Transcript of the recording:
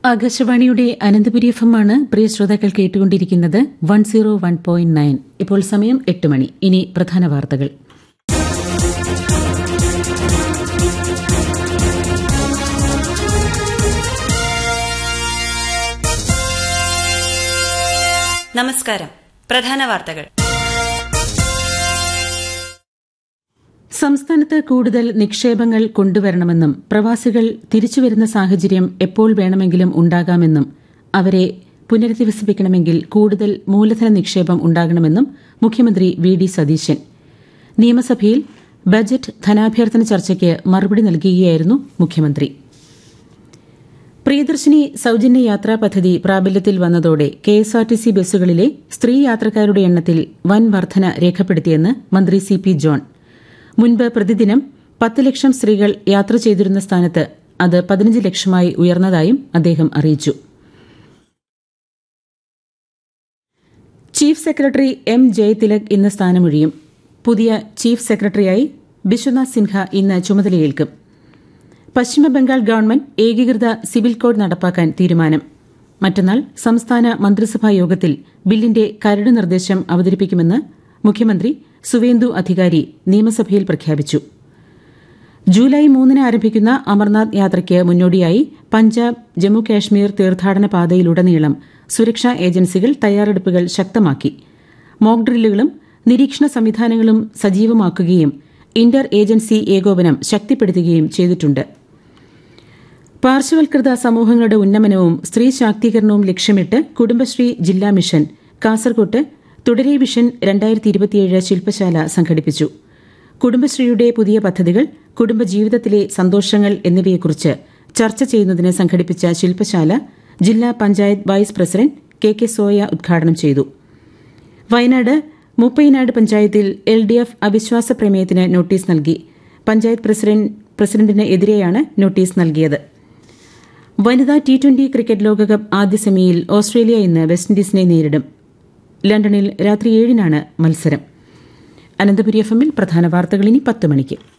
ആകാശവാണിയുടെ Ananthapuri F M ആണ് പ്രിയ ശ്രോതാക്കൾ കേട്ടുകൊണ്ടിരിക്കുന്നത് one zero one point nine ഇപ്പോൾ സമയം എട്ട് മണി ഇനി പ്രധാന വാർത്തകൾ നമസ്കാരം പ്രധാന വാർത്തകൾ സംസ്ഥാനത്ത് കൂടുതൽ നിക്ഷേപങ്ങൾ കൊണ്ടുവരണമെന്നും പ്രവാസികൾ തിരിച്ചുവരുന്ന സാഹചര്യം എപ്പോൾ വേണമെങ്കിലും ഉണ്ടാകാമെന്നും അവരെ പുനരധിവസിപ്പിക്കണമെങ്കിൽ കൂടുതൽ മൂലധന നിക്ഷേപം ഉണ്ടാകണമെന്നും മുഖ്യമന്ത്രി വി ഡി സതീശൻ നിയമസഭയിൽ ബജറ്റ് ധനാഭ്യർത്ഥന ചർച്ചയ്ക്ക് മറുപടി നൽകുകയായിരുന്നു മുഖ്യമന്ത്രി പ്രിയദർശിനി സൌജന്യ യാത്രാ പദ്ധതി പ്രാബല്യത്തിൽ വന്നതോടെ കെഎസ്ആർടിസി ബസ്സുകളിലെ സ്ത്രീ യാത്രക്കാരുടെ എണ്ണത്തിൽ വൻ വർധന രേഖപ്പെടുത്തിയെന്ന് മന്ത്രി സി പി ജോൺ മുൻപ് പ്രതിദിനം പത്ത് ലക്ഷം സ്ത്രീകൾ യാത്ര ചെയ്തിരുന്ന സ്ഥാനത്ത് അത് പതിനഞ്ച് ലക്ഷമായി ഉയർന്നതായും അദ്ദേഹം അറിയിച്ചു ചീഫ് സെക്രട്ടറി എം ജയതിലക് ഇന്ന് സ്ഥാനമൊഴിയും പുതിയ ചീഫ് സെക്രട്ടറിയായി ബിശ്വനാഥ് സിൻഹ ഇന്ന് ചുമതലയേൽക്കും പശ്ചിമബംഗാൾ ഗവൺമെന്റ് ഏകീകൃത സിവിൽ കോഡ് നടപ്പാക്കാൻ തീരുമാനം മറ്റന്നാൾ സംസ്ഥാന മന്ത്രിസഭാ യോഗത്തിൽ ബില്ലിന്റെ കരട് നിർദ്ദേശം അവതരിപ്പിക്കുമെന്ന് മുഖ്യമന്ത്രി സുവേന്ദു അധികാരി നിയമസഭയിൽ പ്രഖ്യാപിച്ചു ജൂലൈ മൂന്നിന് ആരംഭിക്കുന്ന അമർനാഥ് യാത്രയ്ക്ക് മുന്നോടിയായി പഞ്ചാബ് ജമ്മു കാശ്മീർ തീർത്ഥാടന പാതയിലുടനീളം സുരക്ഷാ ഏജൻസികൾ തയ്യാറെടുപ്പുകൾ ശക്തമാക്കി മോക്ക് ഡ്രില്ലുകളും നിരീക്ഷണ സംവിധാനങ്ങളും സജീവമാക്കുകയും ഇന്റർ ഏജൻസി ഏകോപനം ശക്തിപ്പെടുത്തുകയും ചെയ്തിട്ടുണ്ട് പാർശ്വവൽകൃത സമൂഹങ്ങളുടെ ഉന്നമനവും സ്ത്രീ ശാക്തീകരണവും ലക്ഷ്യമിട്ട് കുടുംബശ്രീ ജില്ലാ മിഷൻ കാസർകോട്ട് തുടരെ വിഷൻ രണ്ടായിരത്തി ഇരുപത്തിയേഴ് ശില്പശാല സംഘടിപ്പിച്ചു കുടുംബശ്രീയുടെ പുതിയ പദ്ധതികൾ കുടുംബജീവിതത്തിലെ സന്തോഷങ്ങൾ എന്നിവയെക്കുറിച്ച് ചർച്ച ചെയ്യുന്നതിന് സംഘടിപ്പിച്ച ശില്പശാല ജില്ലാ panchayat vice president K K Soya ഉദ്ഘാടനം ചെയ്തു വയനാട് മുപ്പൈനാട് പഞ്ചായത്തിൽ എൽ ഡി എഫ് അവിശ്വാസ പ്രമേയത്തിന് നോട്ടീസ് നൽകി പഞ്ചായത്ത് പ്രസിഡന്റ് പ്രസിഡന്റിന് എതിരെയാണ് നോട്ടീസ് നൽകിയത് വനിതാ ടി ട്വന്റി ക്രിക്കറ്റ് ലോകകപ്പ് ആദ്യ സെമിയിൽ ഓസ്ട്രേലിയ ഇന്ന് വെസ്റ്റ് ഇൻഡീസിനെ നേരിടും ലണ്ടനിൽ രാത്രി ഏഴിനാണ് മത്സരം അനന്തപുരി എഫ് എമ്മിൽ പ്രധാന വാർത്തകൾ ഇനി പത്ത് മണിക്ക്